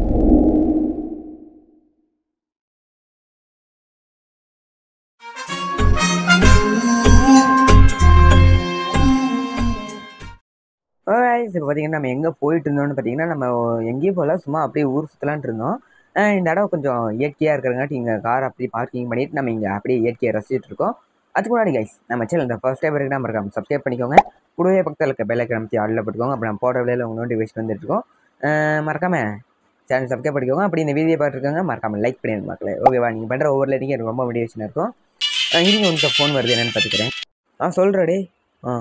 guys இப்போ பார்த்தீங்கன்னா நம்ம எங்கே போயிட்டு இருந்தோம்னு பார்த்தீங்கன்னா நம்ம எங்கேயும் போகல சும்மா அப்படியே ஊர் சுற்றலான்ட்டு இருந்தோம் அஹ் இந்த இடம் கொஞ்சம் இயற்கையாக இருக்கிறங்காட்டி இங்கே கார் அப்படியே பார்க்கிங் பண்ணிட்டு நம்ம இங்கே அப்படியே இயற்கையை ரசிச்சுட்டு இருக்கோம் அதுக்கு முன்னாடி கைஸ் நம்ம சேனல் இந்த ஃபர்ஸ்ட் டைம் இருக்கு நம்ம இருக்காம சப்ஸ்கிரைப் பண்ணிக்கோங்க கூடவே பக்கத்தில் இருக்க பெல் ஐக்கன் அமைத்தி ஆளில் போட்டுக்கோங்க அப்போ நம்ம போடுற வேலையில் உங்கள் நோட்டிஃபிகேஷன் வந்துட்டு இருக்கோம் அஹ் மறக்காம சேனல் சப்ஸ்கிரைப் பண்ணிக்கோங்க அப்படி இந்த வீடியோ பார்த்துருக்காங்க மறக்காம லைக் பண்ணிடுங்க மக்களே ஓகேவா நீங்கள் பண்ணுற ஒவ்வொரு லைட்டிங்கும் எனக்கு ரொம்ப மோட்டிவேஷனாக இருக்கும் இங்கே உங்களுக்கு ஃபோன் வருது என்னன்னு பார்த்துக்கிறேன் ஆ சொல்கிறா டே ஆ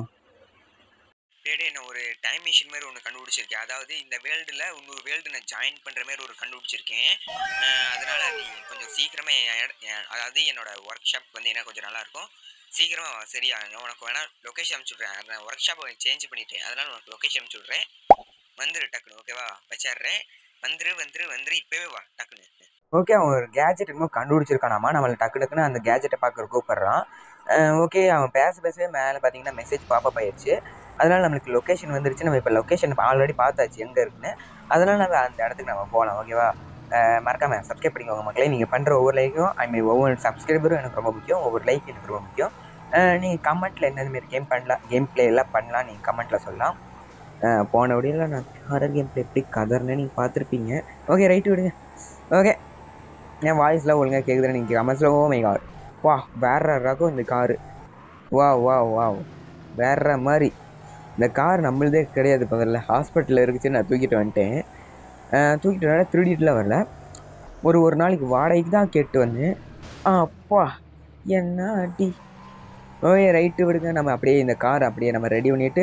டேடே நான் ஒரு டைம் மிஷின் மாதிரி ஒன்று கண்டுபிடிச்சிருக்கேன் அதாவது இந்த வேர்ல்டில் இன்னொரு வேர்ல்டு நான் ஜாயின் பண்ணுற மாதிரி ஒரு கண்டுபிடிச்சிருக்கேன் அஹ் அதனால நீ கொஞ்சம் சீக்கிரமே என் இட- என் அதாவது என்னோட ஒர்க் ஷாப் வந்து என்ன கொஞ்சம் நல்லாயிருக்கும் சீக்கிரமாக வா, சரியா நான் உனக்கு வேணால் லொக்கேஷன் அனுப்பிச்சுட்றேன் நான் ஒர்க் ஷாப்பை சேஞ்ச் பண்ணிட்டேன் அதனால உனக்கு லொக்கேஷன் அனுப்பிச்சுட்றேன் வந்துரு டக்குன்னு ஓகேவா வச்சிடுறேன் வந்துரு வந்துரு வந்துரு இப்போவே வா டக்குன்னு ஓகே அவன் ஒரு கேஜெட் இன்னும் கண்டுபிடிச்சிருக்கானாமா நம்மளை டக்கு டக்குன்னு அந்த கேஜெட்டை பார்க்க கூப்பிட்றான் ஓகே அவன் பேச பேசவே மேலே பார்த்தீங்கன்னா மெசேஜ் பாப்பப் ஆயிடுச்சு அதனால நம்மளுக்கு லொக்கேஷன் வந்துருச்சு நம்ம இப்போ லொக்கேஷன் ஆல்ரெடி பார்த்தாச்சு எங்கே இருக்குன்னு அதனால நம்ம அந்த இடத்துக்கு நம்ம போகலாம் ஓகேவா அஹ் மறக்காம சப்ஸ்கிரைப் பண்ணிக்கோங்க மக்களே நீங்கள் பண்ணுற ஒவ்வொரு லைக்கும் ஐ மீன் ஒவ்வொரு சப்ஸ்கிரைபரும் எனக்கு ரொம்ப முக்கியம் ஒவ்வொரு லைக் எனக்கு ரொம்ப முக்கியம் நீங்கள் கமெண்ட்டில் என்ன மாரி கேம் பண்ணலாம் கேம் ப்ளே எல்லாம் பண்ணலாம் நீங்கள் கமெண்ட்டில் சொல்லலாம் அஹ் போன வீடியோவில் நான் ஹாரர் கேம் ப்ளே எப்படி கதர்னு நீங்கள் பார்த்துருப்பீங்க ஓகே ரைட்டு விடுங்க ஓகே என் வாய்ஸ்லாம் ஒழுங்காக கேட்குதுன்னு நீங்கள் கமெண்ட்ஸில் ஓ மை கார் வா வேற ரகம் இந்த காரு வா வா வா வேற மாதிரி இந்த கார் நம்மளதே கிடையாது முதல்ல ஹாஸ்பிட்டலில் இருக்குச்சு நான் தூக்கிட்டு வந்துட்டேன் அஹ் தூக்கிட்டு வர திருடிட்டுலாம் வரல ஒரு ஒரு நாளைக்கு வாடகைக்கு தான் கேட்டு வந்தேன் ஆ, அப்பா என்ன அடி ஓகே ரைட்டு விடுங்க நம்ம அப்படியே இந்த கார் அப்படியே நம்ம ரெடி பண்ணிட்டு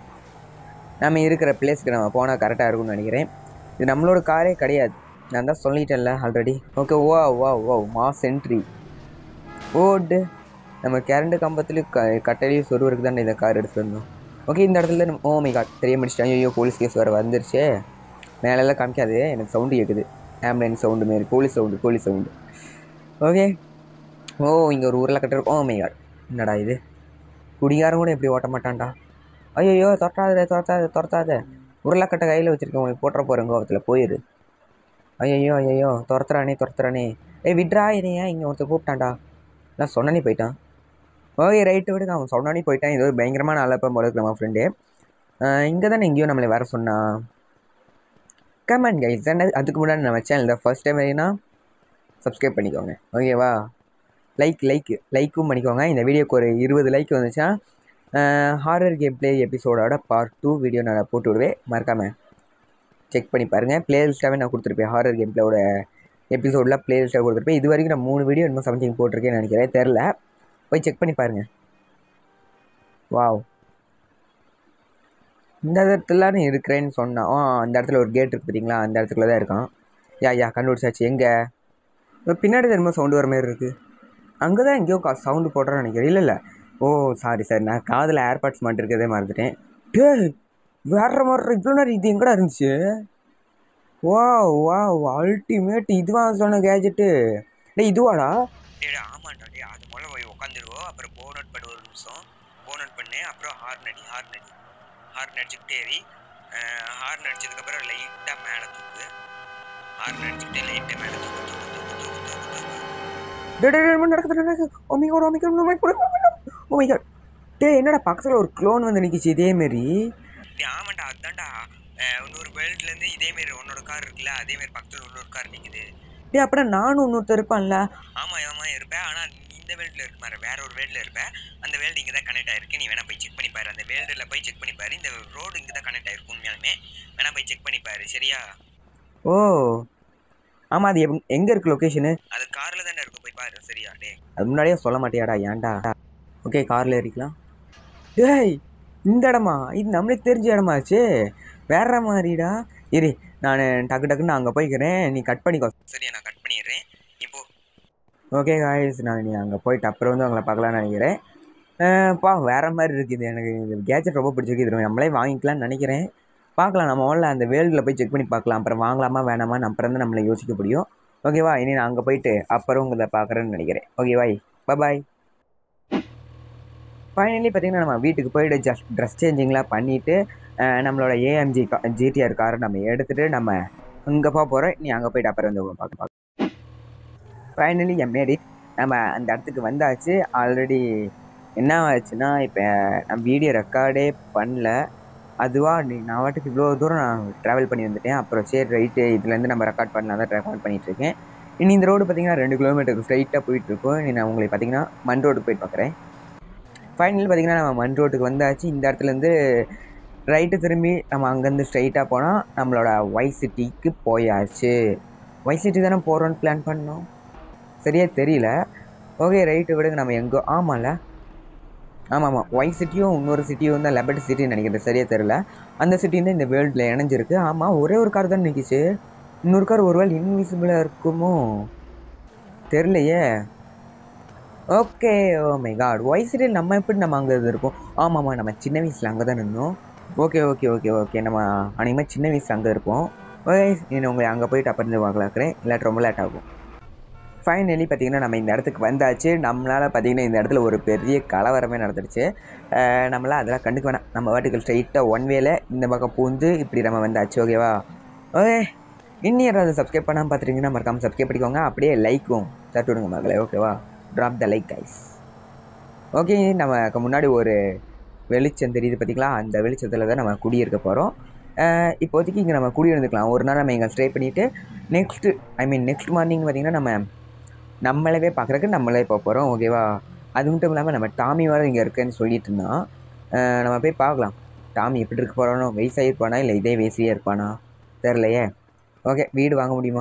நம்ம இருக்கிற பிளேஸ்க்கு நம்ம போனால் கரெக்டாக இருக்கும்னு நினைக்கிறேன் இது நம்மளோட காரே கிடையாது நான் தான் சொல்லிட்டேன்ல ஆல்ரெடி ஓகே வா வா வா மாஸ் என்ட்ரி ஓடு நம்ம கரண்ட் கம்பத்துலேயும் க கட்டையிலையும் சொருவருக்கு தானே இந்த கார் எடுத்துட்டு வந்தோம் ஓகே இந்த இடத்துல நம்ம ஓ மை காட் தெரிய முடிச்சிட்டேன் ஐயோ போலீஸ் கேஸ் வேறு வந்துருச்சே மேலெல்லாம் காமிக்காது எனக்கு சவுண்டு கேட்குது ஆம்புலன்ஸ் சவுண்டு மாரி police sound police sound okay ஓ இங்கே ஒரு ஊரில் கட்டுற ஓ மை காட் என்னடா இது குடிகாரன் கூட எப்படி ஓட்ட மாட்டான்டா ஐயோ துரத்தாத துரத்தாத துரத்தாத உருளைக்கட்டை கையில் வச்சுருக்கேன் உனக்கு போட்டுற போகிறேன் கோவத்தில் போயிரு ஐயோ ஐயோ துரத்துறானே துரத்துறானே ஏய் விட்றா என்னையா இங்கே ஒருத்தர் கூப்பிட்டான்டா நான் சொன்னனே போயிட்டான் ஓகே ரைட்டு விடுங்க அவன் சொன்னானே போயிட்டான் இது ஒரு பயங்கரமான அழப்பம் போல இருக்கு நம்ம ஃப்ரெண்டு இங்கே தானே எங்கேயோ நம்மளை வர சொன்னான் கமெண்ட் கைஸ் அதுக்கு முன்னாடி நம்ம சேனல் தான் ஃபர்ஸ்ட் டைம் வேணா சப்ஸ்கிரைப் பண்ணிக்கோங்க ஓகேவா லைக் லைக் லைக்கும் பண்ணிக்கோங்க இந்த வீடியோக்கு ஒரு இருபது லைக் வந்துச்சுன்னா ஹாரர் கேம் ப்ளே எபிசோடோட பார்ட் டூ வீடியோ நான் போட்டு விடுவேன் மறக்காமல் செக் பண்ணி பாருங்கள் பிளேலிஸ்ட்டாகவே நான் கொடுத்துருப்பேன் ஹாரர் கேம் பிளேயோட எபிசோடில் பிளேலிஸ்ட்டாக கொடுத்துருப்பேன் இது வரைக்கும் நான் மூணு வீடியோ இன்னும் சம்திங் போட்டிருக்கேன்னு நினைக்கிறேன் தெரில போய் செக் பண்ணி பாருங்கள் வாவ் இந்த இடத்துல நீ இருக்கிறேன்னு சொன்னான் ஆ அந்த இடத்துல ஒரு கேட் இருக்கு பார்த்தீங்களா அந்த இடத்துக்குள்ள தான் இருக்கான் யா யா கண்டுபிடிச்சாச்சு எங்கே பின்னாடி திரும்ப சவுண்டு வர மாதிரி இருக்குது அங்கே தான் எங்கேயோ கா சவுண்டு போடுறேன்னு நினைக்கிறேன் இல்லை இல்லை ஓ சாரி சார் நான் காதில் ஏர்பாட்ஸ் மாட்டிருக்கதே மறந்துட்டேன் டேய் வேற மாதிரி இவ்வளோ நேரம் இது எங்கடா இருந்துச்சு வா வா அல்டிமேட் இதுவா சொன்ன கேஜெட்டு டேய் இதுவாடா டேடா ஆமாண்டா டே அது முதல்ல போய் உட்காந்துருவோம் அப்புறம் போ நோட் பண்ணு ஒரு நிமிஷம் போ நோட் பண்ணு அப்புறம் ஹார்ன் அடி ஹார்ன் அடி ஹார்ன் அடிச்சுக்கிட்டே ஏறி ஹார்ன் அடிச்சதுக்கப்புறம் லைட்டாக மேலே தூக்கு ஹார்ன் அடிச்சுக்கிட்டே லைட்டாக மேலே தூக்கு தூக்கு தூக்கு தூக்கு தூக்கு தூக்கு டேய் டேய் டேய் நடக்குது நடக்குது oh my god oh my god oh my god oh my god டேய் என்னடா பக்கத்தில் ஒரு க்ளோன் வந்து நிற்கிச்சு இதே மாரி டேய் ஆமாண்டா அதான்டா அஹ் இன்னொரு வேர்ல்ட்லேருந்து இதேமாரி உன்னோட கார் இருக்குல்ல அதேமாரி பக்கத்தில் இன்னொரு கார் நிற்குது டேய் அப்படின்னா நானும் இன்னொருத்தர் இருப்பான்ல ஆமாம் ஆமாம் இருப்பேன் ஆனால் நீ இந்த வேர்ல்டில் இருக்க மாதிரி வேற ஒரு வேர்ல்டில் இருப்பேன் அந்த வேர்ல்டு இங்கே தான் கனெக்ட் ஆயிருக்கு நீ வேணா போய் செக் பண்ணி பாரு அந்த வேர்ல்டில் போய் செக் பண்ணி பாரு இந்த ரோடு இங்கே தான் கனெக்ட் ஆயிருக்கு உண்மையாலுமே வேணா போய் செக் பண்ணி பாரு சரியா ஓ ஆமாம் அது எப் எங்கே இருக்குது லொக்கேஷனு அது காரில் தானே இருக்கும் போய் பாரு சரியா டே அது முன்னாடியே சொல்ல மாட்டியாடா ஏன்டா ஓகே காரில் ஏறிக்கலாம் டேய் இந்த இடமா இது நம்மளுக்கு தெரிஞ்ச இடமாச்சு வேற மாதிரிடா இரு நான் டக்கு டக்குன்னு அங்கே போய்க்கிறேன் நீ கட் பண்ணிக்கோ சரியா நான் கட் பண்ணிடுறேன் இப்போ ஓகே காய்ஸ் நான் நீ அங்கே போயிட்டு அப்புறம் வந்து உங்களை பார்க்கலாம்னு நினைக்கிறேன் அஹ் பா வேறு மாதிரி இருக்குது எனக்கு இந்த கேஜெட் ரொம்ப பிடிச்சிருக்கு இது நம்மளே வாங்கிக்கலாம்னு நினைக்கிறேன் பார்க்கலாம் நம்ம முதல்ல அந்த வேர்ல்டில் போய் செக் பண்ணி பார்க்கலாம் அப்புறம் வாங்கலாமா வேணாமான்னு அப்புறம் தான் நம்மளை யோசிக்க முடியும் ஓகேவா இனி நான் அங்கே போயிட்டு அப்புறம் உங்களை பார்க்குறேன்னு நினைக்கிறேன் ஓகேவாய் பாய் ஃபைனலி பார்த்தீங்கன்னா நம்ம வீட்டுக்கு போயிட்டு ஜஸ்ட் ட்ரெஸ் சேஞ்சிங்லாம் பண்ணிவிட்டு நம்மளோட ஏஎம்ஜி ஜிடிஆர் காரை நம்ம எடுத்துகிட்டு நம்ம அங்கே போக போகிறோம் நீ அங்கே போயிட்டு அப்புறம் வந்து பார்க்க பார்க்க ஃபைனலி என் மேடி நம்ம அந்த இடத்துக்கு வந்தாச்சு ஆல்ரெடி என்ன ஆச்சுன்னா இப்போ நான் வீடியோ ரெக்கார்டே பண்ணல அதுவாக நீ நான் வாட்டுக்கு இவ்வளோ தூரம் நான் ட்ராவல் பண்ணி வந்துட்டேன் அப்புறம் சரி ரைட்டு இதுலேருந்து நம்ம ரெக்கார்ட் பண்ணலாம் தான் ரெக்கார்ட் பண்ணிகிட்டு இருக்கேன் இனி இந்த ரோடு பார்த்தீங்கன்னா ரெண்டு கிலோமீட்டருக்கு ஸ்ட்ரைட்டாக போயிட்டு இருக்கோம் இனி நான் உங்களுக்கு பார்த்தீங்கன்னா மண் ரோடு போயிட்டு பார்க்குறேன் ஃபைனல் பார்த்தீங்கன்னா நம்ம மண் ரோட்டுக்கு வந்தாச்சு இந்த இடத்துலேருந்து ரைட்டு திரும்பி நம்ம அங்கேருந்து ஸ்ட்ரைட்டாக போனால் நம்மளோட ஒய் சிட்டிக்கு போயாச்சு ஒய் சிட்டி தானே போகிறோன்னு பிளான் பண்ணோம் சரியா தெரியல ஓகே ரைட்டு விடுங்க நம்ம எங்கோ ஆமாம்ல ஆமாம் ஆமாம் ஒய் சிட்டியும் இன்னொரு சிட்டியும் தான் லெபர்ட் சிட்டின்னு நினைக்கிறேன் சரியா தெரியல அந்த சிட்டி தான் இந்த வேர்ல்டில் இணைஞ்சிருக்கு ஆமாம் ஒரே ஒரு கார் தான் நிற்கிச்சு இன்னொரு கார் ஒருவேளை இன்விசிபிளாக இருக்குமோ தெரிலையே okay oh my god why சிட்டியில் நம்ம எப்படி நம்ம அங்கே இருப்போம் ஆமாம் ஆமாம் நம்ம சின்ன வயசில் அங்கே தான் இருந்தோம் ஓகே ஓகே ஓகே ஓகே நம்ம அநேகமாக சின்ன வயசில் அங்கே இருப்போம் ஓகே நான் உங்களை அங்கே போயிட்டு அப்புறம் இருந்து பார்க்கலாக்கிறேன் இல்லாட்டி ரொம்ப லேட் ஆகும் ஃபைனலி பார்த்தீங்கன்னா நம்ம இந்த இடத்துக்கு வந்தாச்சு நம்மளால் பார்த்தீங்கன்னா இந்த இடத்துல ஒரு பெரிய கலவரமே நடந்துருச்சு அஹ் நம்மளால் அதெல்லாம் கண்டுக்க வேணாம் நம்ம வாட்டுக்கு ஸ்ட்ரைட்டாக ஒன் வேல இந்த பக்கம் பூந்து இப்படி நம்ம வந்தாச்சு ஓகேவா ஓகே இன்னும் யாராவது சப்ஸ்கிரைப் பண்ணாமல் பார்த்துட்டீங்கன்னா மறக்காமல் சப்ஸ்கிரைப் பண்ணிக்கோங்க அப்படியே லைக்கும் தட்டு விடுங்க மகளே ஓகேவா drop the like guys okay நமக்கு முன்னாடி ஒரு வெளிச்சம் தெரியுது பார்த்தீங்களா அந்த வெளிச்சத்தில் தான் நம்ம குடியிருக்க போகிறோம் இப்போதைக்கு இங்கே நம்ம குடியிருந்துக்கலாம் ஒரு நாள் நம்ம இங்கே ஸ்டே பண்ணிவிட்டு next I mean next morning பார்த்திங்கன்னா நம்ம நம்மளவே பார்க்குறக்கு நம்மளே போக போகிறோம் ஓகேவா அது மட்டும் இல்லாமல் நம்ம டாமி வேறு இங்கே இருக்குன்னு சொல்லிட்டு இருந்தான் அஹ் நம்ம போய் பார்க்கலாம் டாமி எப்படி இருக்க போகிறானோ வயசாகிருப்பானா இல்லை இதே வயசிலே இருப்பானா தெரிலையே ஓகே வீடு வாங்க முடியுமா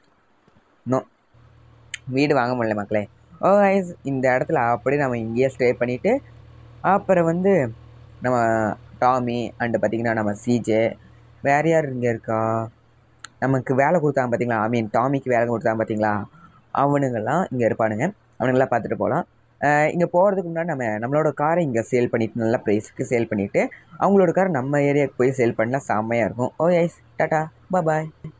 நோ வீடு வாங்க முடியல மக்களே ஓ guys, இந்த இடத்துல அப்படியே நம்ம இங்கேயே ஸ்டே பண்ணிவிட்டு அப்புறம் வந்து நம்ம டாமி அண்டு பார்த்திங்கன்னா நம்ம சிஜே வேறு யார் இங்கே இருக்கா நமக்கு வேலை கொடுத்தாங்க பார்த்தீங்களா ஐ மீன் டாமிக்கு வேலை கொடுத்தாங்க பார்த்தீங்களா அவனுங்கெல்லாம் இங்கே இருப்பானுங்க அவனுங்கெல்லாம் பார்த்துட்டு போகலாம் இங்கே போகிறதுக்கு முன்னாடி நம்ம நம்மளோட காரை இங்கே சேல் பண்ணிவிட்டு நல்ல ப்ரைஸுக்கு சேல் பண்ணிவிட்டு அவங்களோட கார் நம்ம ஏரியாவுக்கு போய் சேல் பண்ணால் செம்மையாக இருக்கும் ஓ ஐஸ் டாட்டா பாய்